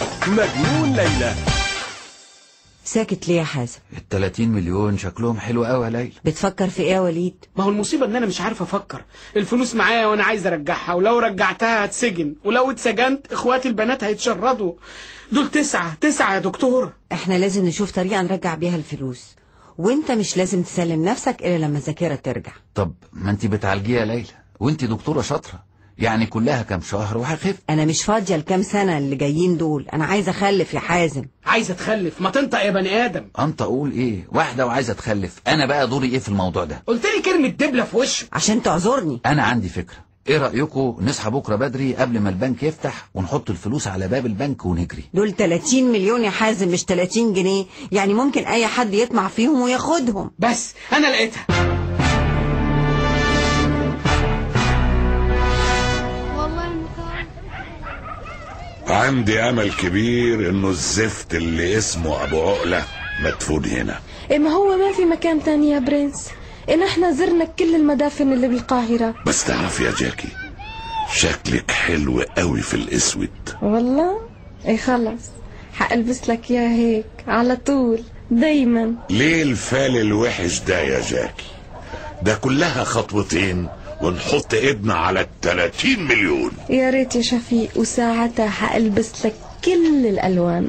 مجنون ليلى ساكت ليه يا حازم ال 30 مليون شكلهم حلو قوي يا ليلى بتفكر في ايه يا وليد ما هو المصيبة ان انا مش عارف افكر الفلوس معايا وانا عايز ارجعها ولو رجعتها هتسجن ولو اتسجنت اخواتي البنات هيتشردوا دول تسعة تسعة يا دكتور احنا لازم نشوف طريقة نرجع بيها الفلوس وانت مش لازم تسلم نفسك الا لما الذاكرة ترجع طب ما انت بتعالجيها يا ليلى وانت دكتورة شاطرة يعني كلها كام شهر وهخف انا مش فاضية الكام سنة اللي جايين دول انا عايزة اخلف يا حازم عايزة تخلف ما تنطق يا بني ادم انت اقول ايه واحدة وعايزة تخلف انا بقى دوري ايه في الموضوع ده قلت لي كلمة دبلة في وشه عشان تعذرني انا عندي فكرة ايه رأيكم نصحى بكرة بدري قبل ما البنك يفتح ونحط الفلوس على باب البنك ونجري دول 30 مليون يا حازم مش 30 جنيه يعني ممكن اي حد يطمع فيهم وياخدهم بس انا لقيتها والله مكان عندي امل كبير انه الزفت اللي اسمه ابو عقلة مدفون هنا إيه ما هو ما في مكان تاني يا برنس إن احنا زرنا كل المدافن اللي بالقاهرة بس تعرف يا جاكي شكلك حلو قوي في الاسود والله ايه خلص حألبس لك يا هيك على طول دايما ليه الفال الوحش ده يا جاكي ده كلها خطوتين ونحط ايدنا على التلاتين مليون يا ريت يا شفيق وساعتها حألبس لك كل الألوان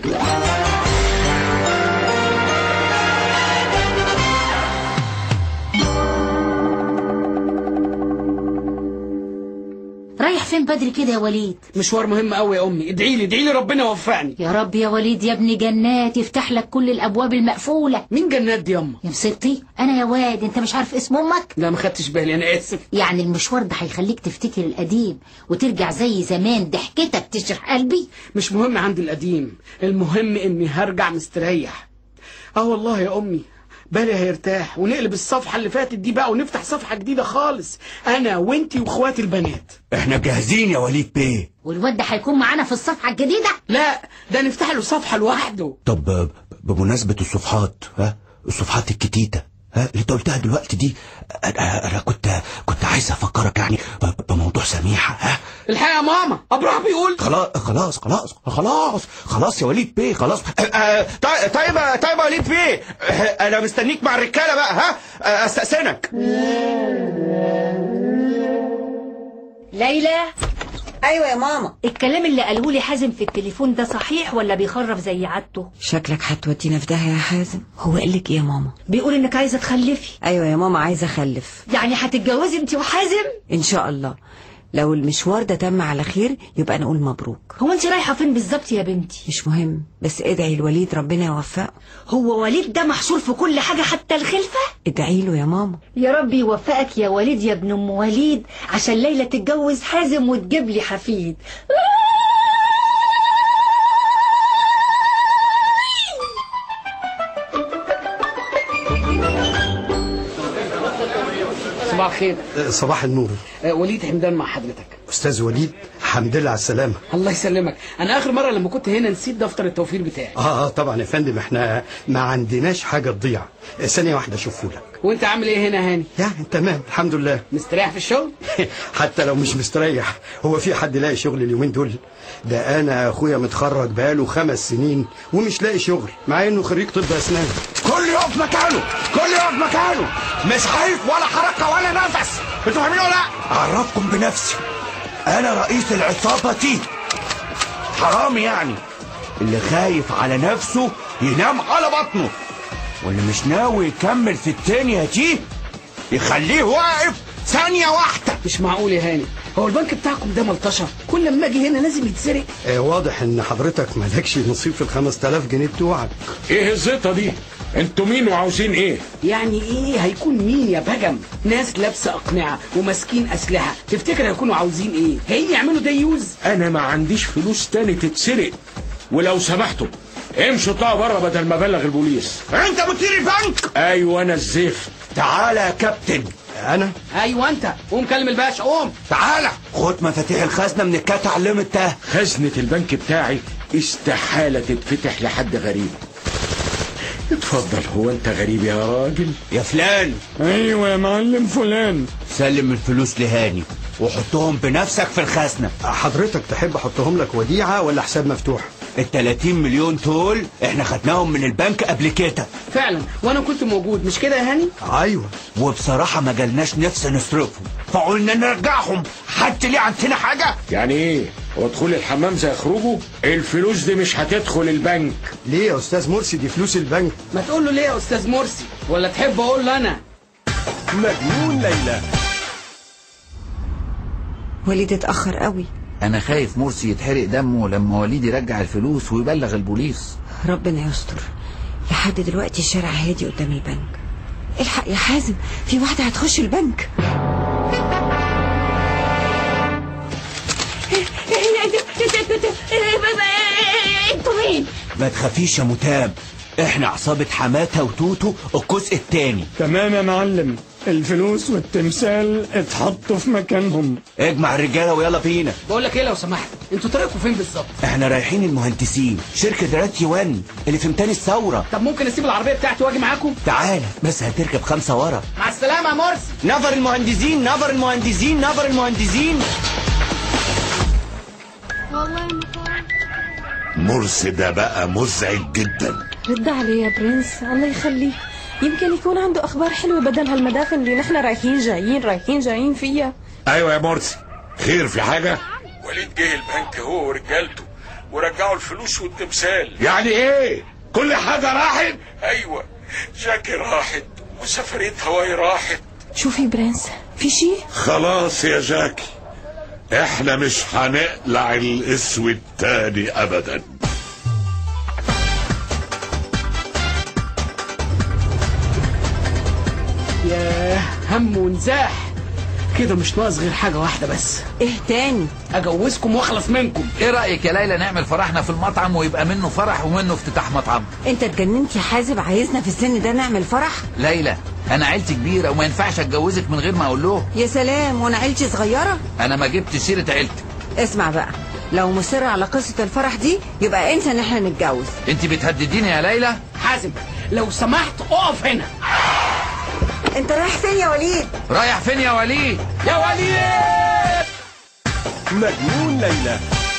رايح فين بدري كده يا وليد مشوار مهم قوي يا امي ادعي لي ادعي لي ربنا يوفقني يا رب يا وليد يا ابن جنات يفتح لك كل الابواب المقفوله مين جنات دي ياما يا مصيبتي انا يا واد انت مش عارف اسم امك لا ما خدتش بالي انا اسف يعني المشوار ده هيخليك تفتكر القديم وترجع زي زمان ضحكتك تشرح قلبي مش مهم عندي القديم المهم اني هرجع مستريح اه والله يا امي بالي هيرتاح ونقلب الصفحة اللي فاتت دي بقى ونفتح صفحة جديدة خالص انا وانتي واخواتي البنات احنا جاهزين يا وليد بيه والواد ده هيكون معانا في الصفحه الجديده لا ده نفتح له صفحة لوحده طب ب- بمناسبة الصفحات ها الصفحات الجديدة ها اللي انت قلتها دلوقتي دي انا أنا كنت كنت عايز افكرك يعني ب- بموضوع سميحة ها الحقيقة يا ماما ابراهيم بيقول خلاص خلاص خلاص خلاص خلاص يا وليد بيه خلاص آه، آه، طيب طيب طيب يا وليد بيه آه، انا مستنيك مع الرجاله بقى ها آه، استأذنك ليلى ايوه يا ماما الكلام اللي قاله لي حازم في التليفون ده صحيح ولا بيخرف زي عادته شكلك هتودينا في داهية يا حازم هو قال لك ايه يا ماما بيقول انك عايزه تخلفي ايوه يا ماما عايزة اخلف يعني هتتجوزي انت وحازم ان شاء الله لو المشوار ده تم على خير يبقى نقول مبروك هو انت رايحه فين بالظبط يا بنتي مش مهم بس ادعي الوليد ربنا يوفقه هو وليد ده محشور في كل حاجه حتى الخلفه ادعي له يا ماما يا رب يوفقك يا وليد يا ابن ام وليد عشان ليلى تتجوز حازم وتجيب لي حفيد صباح الخير صباح النور آه، وليد حمدان مع حضرتك استاذ وليد الحمد لله على السلامه الله يسلمك انا اخر مرة لما كنت هنا نسيت دفتر التوفير بتاعي اه اه طبعا يا فندم احنا ما عندناش حاجه تضيع ثانيه واحده اشوفه لك وانت عامل ايه هنا يا هاني يعني تمام الحمد لله مستريح في الشغل حتى لو مش مستريح هو في حد لاقي شغل اليومين دول ده انا اخويا متخرج بقاله خمس سنين ومش لاقي شغل مع انه خريج طب اسنان كل يقف مكانه كل يقف مكانه مش خايف ولا حركة ولا نفس انتوا فاهمين ولا لا اعرفكم بنفسي انا رئيس العصابة دي حرامي يعني اللي خايف على نفسه ينام على بطنه واللي مش ناوي يكمل في الدنيا دي يخليه واقف ثانية واحدة مش معقول يا هاني هو البنك بتاعكم ده ملطشه كل لما اجي هنا لازم يتسرق آه واضح ان حضرتك مالكش نصيب في ال 5000 جنيه بتوعك ايه الزيطة دي انتوا مين وعاوزين ايه يعني ايه هيكون مين يا بجم ناس لابسه اقنعه وماسكين اسلحه تفتكر هيكونوا عاوزين ايه هي يعملوا ديوز انا ما عنديش فلوس تاني تتسرق ولو سمحتوا امشوا اطلعوا بره بدل ما ابلغ البوليس انت مدير البنك ايوه انا الزفت تعالى يا كابتن انا ايوه انت قوم كلم الباشا قوم تعالى خد مفاتيح الخزنة من الكات علمت ده خزنة البنك بتاعي استحالة تتفتح لحد غريب اتفضل هو انت غريب يا راجل يا فلان ايوه يا معلم فلان سلم الفلوس لهاني وحطهم بنفسك في الخزنة حضرتك تحب احطهم لك وديعه ولا حساب مفتوح ال 30 مليون دول احنا خدناهم من البنك قبل كده فعلا وانا كنت موجود مش كده يا هاني ايوه وبصراحة ما جالناش نفس نصرفهم فقلنا نرجعهم حتى ليه عندنا حاجة يعني ايه هو دخول الحمام زي خروجه الفلوس دي مش هتدخل البنك ليه يا استاذ مرسي دي فلوس البنك ما تقول له ليه يا استاذ مرسي ولا تحب اقول له انا مجنون ليلى وليد اتأخر قوي انا خايف مرسي يتحرق دمه لما وليد يرجع الفلوس ويبلغ البوليس ربنا يستر لحد دلوقتي الشارع هادي قدام البنك الحق يا حازم في واحدة هتخش البنك انتوا مين؟ ما تخافيش يا متاب احنا عصابة حماتة وتوتو الجزء التاني تمام يا معلم الفلوس والتمثال اتحطوا في مكانهم اجمع الرجالة ويلا بينا بقول لك ايه لو سمحت انتوا طريقكم فين بالظبط احنا رايحين المهندسين شركة راتي وان اللي في ميدان الثورة طب ممكن اسيب العربيه بتاعتي واجي معاكم تعالى بس هتركب خمسة ورا مع السلامه يا مرسي نفر المهندسين نفر المهندسين نفر المهندسين والله ما مرسي ده بقى مزعج جدا رد عليه يا برنس الله يخليك يمكن يكون عنده اخبار حلوه بدل هالمدافن اللي نحن رايحين جايين رايحين جايين فيها ايوه يا مرسي خير في حاجة وليد جه البنك هو ورجالته ورجعوا الفلوس والتمثال يعني ايه كل حاجة راحت ايوه جاكي راحت وسفرية هواي راحت شوفي برنس في شيء خلاص يا جاكي احنا مش هنقلع الاسود تاني ابدا ياه هم ونزاح كده مش ناقص غير حاجه واحده بس ايه تاني اجوزكم واخلص منكم ايه رايك يا ليلى نعمل فرحنا في المطعم ويبقى منه فرح ومنه افتتاح مطعم انت اتجننت يا حازم عايزنا في السن ده نعمل فرح ليلى انا عيلتي كبيره وما ينفعش اتجوزك من غير ما اقول له يا سلام وانا عيلتي صغيرة انا ما جبت سيره عيلتك اسمع بقى لو مصر على قصة الفرح دي يبقى انت ان احنا نتجوز انت بتهدديني يا ليلى حازم لو سمحت اقف هنا انت رايح فين يا وليد رايح فين يا وليد يا وليد مجنون ليلى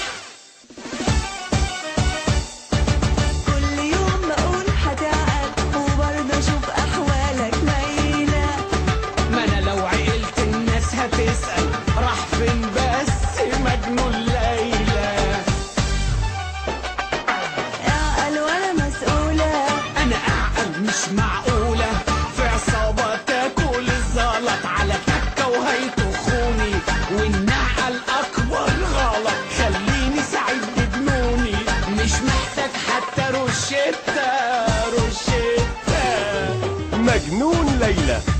كل يوم بقول هتعب وبرضه اشوف احوالك مايله ما انا لو عقلت الناس هتسأل راح فين بس مجنون ليلى اعقل وانا مسؤوله انا اعقل مش معقولة في عصابة تاكل الزلط على تكة وهيطخوني والنعقل اكبر غلط خليني سعيد بجنوني مش محتاج حتى روشتة روشتة مجنون ليلى